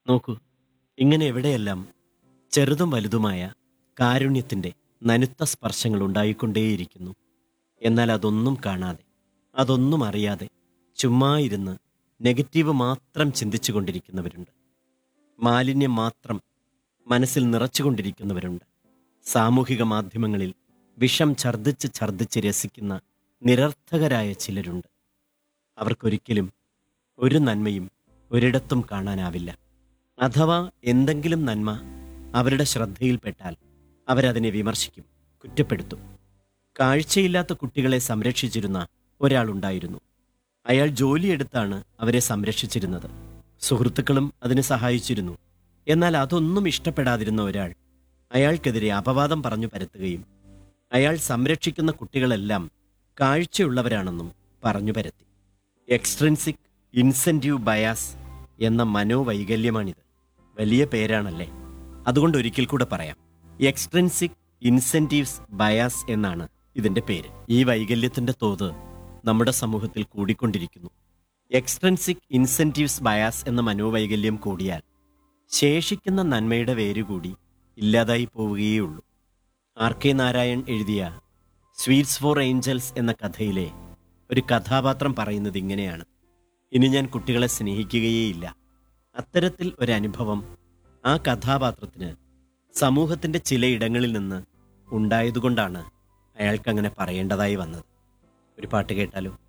നോക്കൂ ഇങ്ങനെ എവിടെയെല്ലാം ചെറുതും വലുതുമായ കാരുണ്യത്തിൻ്റെ നനുത്ത സ്പർശങ്ങൾ ഉണ്ടായിക്കൊണ്ടേയിരിക്കുന്നു എന്നാൽ അതൊന്നും കാണാതെ അതൊന്നും അറിയാതെ ചുമ്മാ ഇരുന്ന് നെഗറ്റീവ് മാത്രം ചിന്തിച്ചു കൊണ്ടിരിക്കുന്നവരുണ്ട് മാലിന്യം മാത്രം മനസ്സിൽ നിറച്ചുകൊണ്ടിരിക്കുന്നവരുണ്ട് സാമൂഹിക മാധ്യമങ്ങളിൽ വിഷം ഛർദ്ദിച്ച് ഛർദ്ദിച്ച് രസിക്കുന്ന നിരർത്ഥകരായ ചിലരുണ്ട് അവർക്കൊരിക്കലും ഒരു നന്മയും ഒരിടത്തും കാണാനാവില്ല അഥവാ എന്തെങ്കിലും നന്മ അവരുടെ ശ്രദ്ധയിൽപ്പെട്ടാൽ അവരതിനെ വിമർശിക്കും കുറ്റപ്പെടുത്തും കാഴ്ചയില്ലാത്ത കുട്ടികളെ സംരക്ഷിച്ചിരുന്ന ഒരാളുണ്ടായിരുന്നു അയാൾ ജോലിയെടുത്താണ് അവരെ സംരക്ഷിച്ചിരുന്നത് സുഹൃത്തുക്കളും അതിന് സഹായിച്ചിരുന്നു എന്നാൽ അതൊന്നും ഇഷ്ടപ്പെടാതിരുന്ന ഒരാൾ അയാൾക്കെതിരെ അപവാദം പറഞ്ഞു പരത്തുകയും അയാൾ സംരക്ഷിക്കുന്ന കുട്ടികളെല്ലാം കാഴ്ചയുള്ളവരാണെന്നും പറഞ്ഞു പരത്തി എക്സ്ട്രിൻസിക് ഇൻസെന്റീവ് ബയാസ് എന്ന മനോവൈകല്യമാണിത് വലിയ പേരാണല്ലേ അതുകൊണ്ട് ഒരിക്കൽ കൂടെ പറയാം എക്സ്ട്രിൻസിക് ഇൻസെന്റീവ്സ് ബയാസ് എന്നാണ് ഇതിന്റെ പേര് ഈ വൈകല്യത്തിന്റെ തോത് നമ്മുടെ സമൂഹത്തിൽ കൂടിക്കൊണ്ടിരിക്കുന്നു എക്സ്ട്രിൻസിക് ഇൻസെന്റീവ്സ് ബയാസ് എന്ന മനോവൈകല്യം കൂടിയാൽ ശേഷിക്കുന്ന നന്മയുടെ വേരുകൂടി ഇല്ലാതായി പോവുകയേയുള്ളൂ ആർ കെ നാരായൺ എഴുതിയ സ്വീറ്റ്സ് ഫോർ ഏഞ്ചൽസ് എന്ന കഥയിലെ ഒരു കഥാപാത്രം പറയുന്നത് ഇങ്ങനെയാണ് ഇനി ഞാൻ കുട്ടികളെ സ്നേഹിക്കുകയേയില്ല അത്തരത്തിൽ ഒരു അനുഭവം ആ കഥാപാത്രത്തിന് സമൂഹത്തിന്റെ ചിലയിടങ്ങളിൽ നിന്ന് ഉണ്ടായതുകൊണ്ടാണ് അയാൾക്ക് അങ്ങനെ പറയേണ്ടതായി വന്നത് ഒരു പാട്ട് കേട്ടാലോ